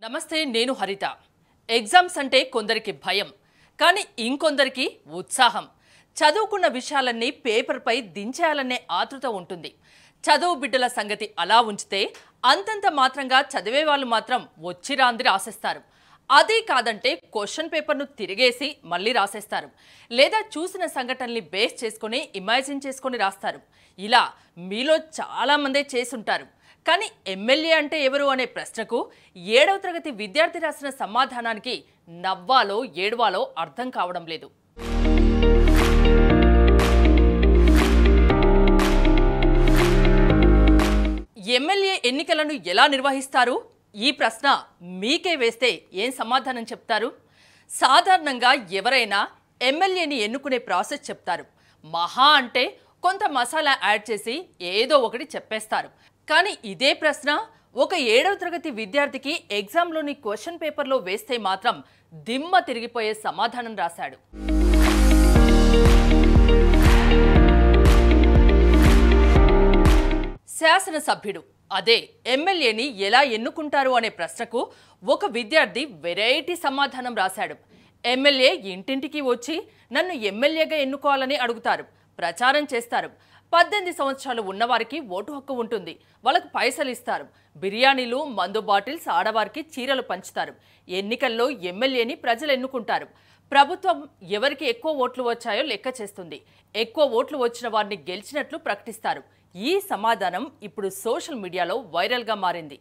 నమస్తే నేను హరిత ఎగ్జామ్స్ అంటే కొందరికి భయం కానీ ఇంకొందరికి ఉత్సాహం చదువుకున్న విషయాలన్నీ పేపర్పై దించేయాలనే ఆతృత ఉంటుంది చదువు బిడ్డల సంగతి అలా ఉంచితే అంతంత మాత్రంగా చదివే వాళ్ళు మాత్రం వచ్చి రాంది రాసేస్తారు అదే కాదంటే క్వశ్చన్ పేపర్ను తిరిగేసి మళ్ళీ రాసేస్తారు లేదా చూసిన సంఘటనల్ని బేస్ చేసుకొని ఇమాజిన్ చేసుకొని రాస్తారు ఇలా మీలో చాలామందే చేసుంటారు కానీ ఎమ్మెల్యే అంటే ఎవరు అనే ప్రశ్నకు ఏడవ తరగతి విద్యార్థి రాసిన సమాధానానికి నవ్వాలో ఏడవాలో అర్థం కావడం లేదు ఎమ్మెల్యే ఎన్నికలను ఎలా నిర్వహిస్తారు ఈ ప్రశ్న మీకే వేస్తే ఏం సమాధానం చెప్తారు సాధారణంగా ఎవరైనా ఎమ్మెల్యేని ఎన్నుకునే ప్రాసెస్ చెప్తారు మహా అంటే కొంత మసాలా యాడ్ చేసి ఏదో ఒకటి చెప్పేస్తారు కానీ ఇదే ప్రశ్న ఒక ఏడవ తరగతి విద్యార్థికి ఎగ్జామ్లోని క్వశ్చన్ పేపర్లో వేస్తే మాత్రం దిమ్మ తిరిగిపోయే సమాధానం రాశాడు శాసనసభ్యుడు అదే ఎమ్మెల్యేని ఎలా ఎన్నుకుంటారు అనే ప్రశ్నకు ఒక విద్యార్థి వెరైటీ సమాధానం రాశాడు ఎమ్మెల్యే ఇంటింటికి వచ్చి నన్ను ఎమ్మెల్యేగా ఎన్నుకోవాలని అడుగుతారు ప్రచారం చేస్తారు పద్దెనిమిది సంవత్సరాలు ఉన్నవారికి ఓటు హక్కు ఉంటుంది వాళ్ళకు పైసలు ఇస్తారు బిర్యానీలు మందు బాటిల్స్ ఆడవారికి చీరలు పంచుతారు ఎన్నికల్లో ఎమ్మెల్యేని ప్రజలు ఎన్నుకుంటారు ప్రభుత్వం ఎవరికి ఎక్కువ ఓట్లు వచ్చాయో లెక్క చేస్తుంది ఎక్కువ ఓట్లు వచ్చిన వారిని గెలిచినట్లు ప్రకటిస్తారు ఈ సమాధానం ఇప్పుడు సోషల్ మీడియాలో వైరల్గా మారింది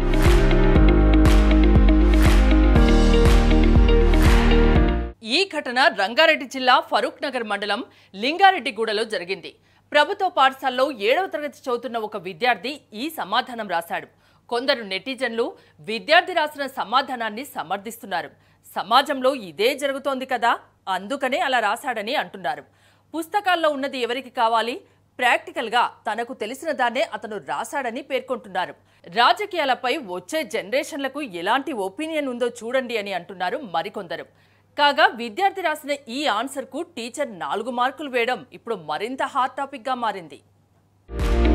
ఈ ఘటన రంగారెడ్డి జిల్లా ఫరూక్ నగర్ మండలం లింగారెడ్డిగూడలో జరిగింది ప్రభుత్వ పాఠశాలలో ఏడవ తరగతి చదువుతున్న ఒక విద్యార్థి ఈ సమాధానం రాశాడు కొందరు నెటిజన్లు విద్యార్థి రాసిన సమాధానాన్ని సమర్థిస్తున్నారు సమాజంలో ఇదే జరుగుతోంది కదా అందుకనే అలా రాశాడని అంటున్నారు పుస్తకాల్లో ఉన్నది ఎవరికి కావాలి ప్రాక్టికల్గా తనకు తెలిసిన దాన్నే అతను రాశాడని పేర్కొంటున్నారు రాజకీయాలపై వచ్చే జనరేషన్లకు ఎలాంటి ఒపీనియన్ ఉందో చూడండి అని అంటున్నారు మరికొందరు కాగా విద్యార్థి రాసిన ఈ ఆన్సర్కు టీచర్ నాలుగు మార్కులు వేయడం ఇప్పుడు మరింత హాట్ టాపిక్గా మారింది